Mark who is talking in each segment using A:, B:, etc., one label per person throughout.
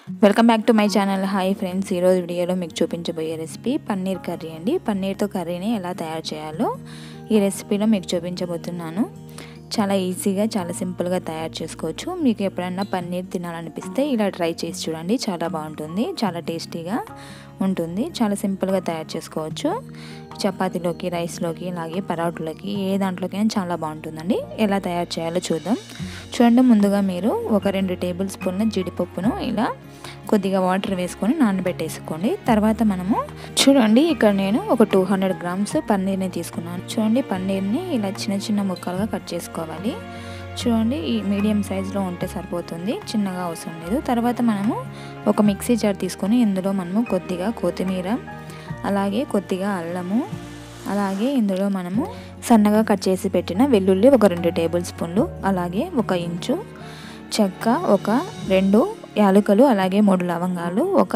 A: welcome back to my channel hi friends ఈరోజు వీడియోలో మీకు చూపించబోయే రెసిపీ పన్నీర్ కర్రీ అండి పన్నీర్తో కర్రీని ఎలా తయారు చేయాలో ఈ రెసిపీలో మీకు చూపించబోతున్నాను చాలా ఈజీగా చాలా సింపుల్గా తయారు చేసుకోవచ్చు మీకు ఎప్పుడన్నా పన్నీర్ తినాలనిపిస్తే ఇలా ట్రై చేసి చూడండి చాలా బాగుంటుంది చాలా టేస్టీగా ఉంటుంది చాలా సింపుల్గా తయారు చేసుకోవచ్చు చపాతీలోకి రైస్లోకి అలాగే పరోటాలోకి ఏ దాంట్లోకైనా చాలా బాగుంటుందండి ఎలా తయారు చేయాలో చూద్దాం చూడండి ముందుగా మీరు ఒక రెండు టేబుల్ స్పూన్ల జీడిపప్పును ఇలా కొద్దిగా వాటర్ వేసుకొని నానబెట్టేసుకోండి తర్వాత మనము చూడండి ఇక్కడ నేను ఒక టూ హండ్రెడ్ గ్రామ్స్ పన్నీర్ని తీసుకున్నాను చూడండి పన్నీర్ని ఇలా చిన్న చిన్న ముక్కలుగా కట్ చేసుకోవాలి చూడండి ఈ మీడియం సైజులో ఉంటే సరిపోతుంది చిన్నగా అవసరం లేదు తర్వాత మనము ఒక మిక్సీ జార్ తీసుకొని ఇందులో మనము కొద్దిగా కొత్తిమీర అలాగే కొద్దిగా అల్లము అలాగే ఇందులో మనము సన్నగా కట్ చేసి పెట్టిన వెల్లుల్లి ఒక రెండు టేబుల్ స్పూన్లు అలాగే ఒక ఇంచు చెక్క ఒక రెండు యాలకులు అలాగే మూడు లవంగాలు ఒక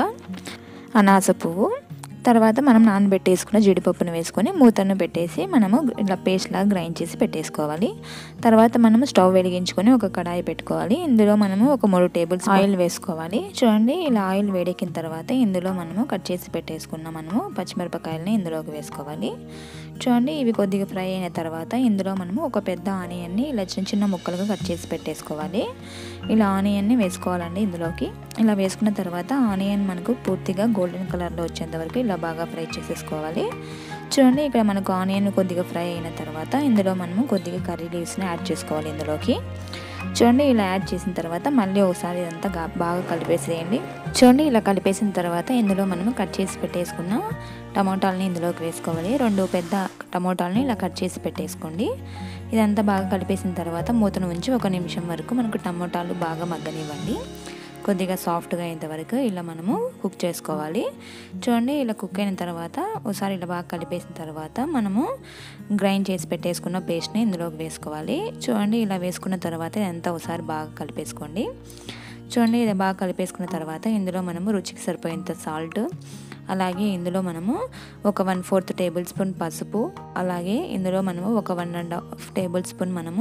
A: అనాస పువ్వు తర్వాత మనం నానబెట్టేసుకున్న జీడిపప్పును వేసుకొని మూతను పెట్టేసి మనము ఇలా పేస్ట్ లాగా గ్రైండ్ చేసి పెట్టేసుకోవాలి తర్వాత మనము స్టవ్ వెలిగించుకొని ఒక కడాయి పెట్టుకోవాలి ఇందులో మనము ఒక మూడు టేబుల్స్ ఆయిల్ వేసుకోవాలి చూడండి ఇలా ఆయిల్ వేడెక్కిన తర్వాత ఇందులో మనము కట్ చేసి పెట్టేసుకున్న మనము పచ్చిమిరపకాయలని ఇందులోకి వేసుకోవాలి చూడండి ఇవి కొద్దిగా ఫ్రై అయిన తర్వాత ఇందులో మనము ఒక పెద్ద ఆనియన్ని ఇలా చిన్న చిన్న ముక్కలుగా కట్ చేసి పెట్టేసుకోవాలి ఇలా ఆనియన్ని వేసుకోవాలండి ఇందులోకి ఇలా వేసుకున్న తర్వాత ఆనియన్ మనకు పూర్తిగా గోల్డెన్ కలర్లో వచ్చేంత వరకు ఇలా బాగా ఫ్రై చేసేసుకోవాలి చూడండి ఇక్కడ మనకు ఆనియన్ కొద్దిగా ఫ్రై అయిన తర్వాత ఇందులో మనము కొద్దిగా కర్రీ లీవ్స్ని యాడ్ చేసుకోవాలి ఇందులోకి చూడండి ఇలా యాడ్ చేసిన తర్వాత మళ్ళీ ఒకసారి ఇదంతా బాగా కలిపేసేయండి చూడండి ఇలా కలిపేసిన తర్వాత ఇందులో మనము కట్ చేసి పెట్టేసుకున్న టమోటాలని ఇందులోకి వేసుకోవాలి రెండు పెద్ద టమోటాలని ఇలా కట్ చేసి పెట్టేసుకోండి ఇదంతా బాగా కలిపేసిన తర్వాత మూతను ఉంచి ఒక నిమిషం వరకు మనకు టమోటాలు బాగా మగ్గనివ్వండి కొద్దిగా సాఫ్ట్గా అయ్యేంత వరకు ఇలా మనము కుక్ చేసుకోవాలి చూడండి ఇలా కుక్ అయిన తర్వాత ఒకసారి ఇలా బాగా కలిపేసిన తర్వాత మనము గ్రైండ్ చేసి పెట్టేసుకున్న పేస్ట్ని ఇందులోకి వేసుకోవాలి చూడండి ఇలా వేసుకున్న తర్వాత ఇదంతా ఒకసారి బాగా కలిపేసుకోండి చూడండి ఇది బాగా కలిపేసుకున్న తర్వాత ఇందులో మనము రుచికి సరిపోయేంత సాల్ట్ అలాగే ఇందులో మనము ఒక వన్ ఫోర్త్ టేబుల్ స్పూన్ పసుపు అలాగే ఇందులో మనము ఒక one and half tablespoon మనము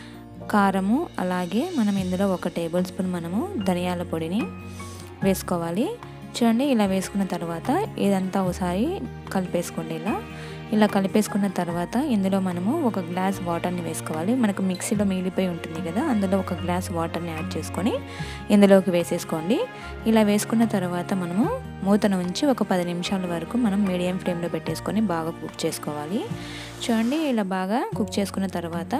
A: కారము అలాగే మనం ఇందులో ఒక టేబుల్ స్పూన్ మనము ధనియాల పొడిని వేసుకోవాలి చూడండి ఇలా వేసుకున్న తర్వాత ఇదంతా ఒకసారి కలిపేసుకోండి ఇలా ఇలా కలిపేసుకున్న తర్వాత ఇందులో మనము ఒక గ్లాస్ వాటర్ని వేసుకోవాలి మనకు మిక్సీలో మిగిలిపోయి ఉంటుంది కదా అందులో ఒక గ్లాస్ వాటర్ని యాడ్ చేసుకొని ఇందులోకి వేసేసుకోండి ఇలా వేసుకున్న తర్వాత మనము మూతను ఉంచి ఒక పది నిమిషాల వరకు మనం మీడియం ఫ్లేమ్లో పెట్టేసుకొని బాగా కుక్ చేసుకోవాలి చూడండి ఇలా బాగా కుక్ చేసుకున్న తర్వాత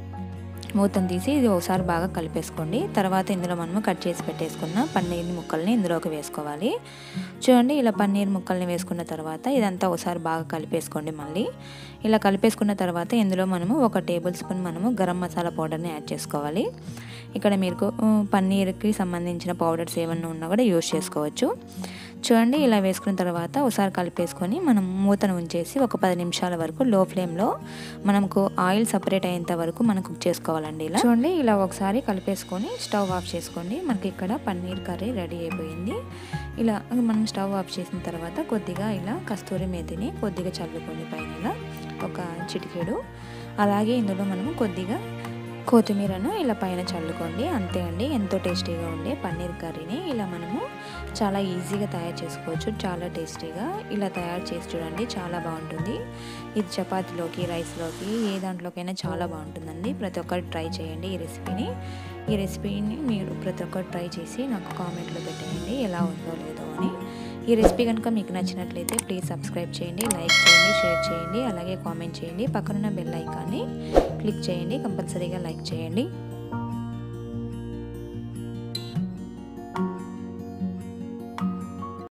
A: మూతను తీసి ఇది ఒకసారి బాగా కలిపేసుకోండి తర్వాత ఇందులో మనము కట్ చేసి పెట్టేసుకున్న పన్నీర్ ముక్కల్ని ఇందులోకి వేసుకోవాలి చూడండి ఇలా పన్నీర్ ముక్కల్ని వేసుకున్న తర్వాత ఇదంతా ఒకసారి బాగా కలిపేసుకోండి మళ్ళీ ఇలా కలిపేసుకున్న తర్వాత ఇందులో మనము ఒక టేబుల్ స్పూన్ మనము గరం మసాలా పౌడర్ని యాడ్ చేసుకోవాలి ఇక్కడ మీకు పన్నీర్కి సంబంధించిన పౌడర్స్ ఏమన్నా ఉన్నా కూడా యూజ్ చేసుకోవచ్చు చూడండి ఇలా వేసుకున్న తర్వాత ఒకసారి కలిపేసుకొని మనం మూతను ఉంచేసి ఒక పది నిమిషాల వరకు లో ఫ్లేమ్లో మనకు ఆయిల్ సపరేట్ అయ్యేంత వరకు మనం కుక్ చేసుకోవాలండి ఇలా చూడండి ఇలా ఒకసారి కలిపేసుకొని స్టవ్ ఆఫ్ చేసుకోండి మనకి ఇక్కడ పన్నీర్ కర్రీ రెడీ అయిపోయింది ఇలా మనం స్టవ్ ఆఫ్ చేసిన తర్వాత కొద్దిగా ఇలా కస్తూరి మేతిని కొద్దిగా చల్లుకొని పైన ఇలా ఒక చిటికెడు అలాగే ఇందులో మనము కొద్దిగా కొత్తిమీరను ఇలా పైన చల్లుకోండి అంతే అండి ఎంతో టేస్టీగా ఉండే పన్నీర్ కర్రీని ఇలా మనము చాలా ఈజీగా తయారు చేసుకోవచ్చు చాలా టేస్టీగా ఇలా తయారు చేసి చూడండి చాలా బాగుంటుంది ఇది చపాతీలోకి రైస్లోకి ఏ దాంట్లోకైనా చాలా బాగుంటుందండి ప్రతి ఒక్కరు ట్రై చేయండి ఈ రెసిపీని ఈ రెసిపీని మీరు ప్రతి ఒక్కరు ట్రై చేసి నాకు కామెంట్లో పెట్టేయండి ఎలా ఉందో లేదో అని ఈ రెసిపీ కనుక మీకు నచ్చినట్లయితే ప్లీజ్ సబ్స్క్రైబ్ చేయండి లైక్ చేయండి షేర్ చేయండి అలాగే కామెంట్ చేయండి పక్కనున్న బెల్ ఐకాన్ని క్లిక్ చేయండి కంపల్సరీగా లైక్ చేయండి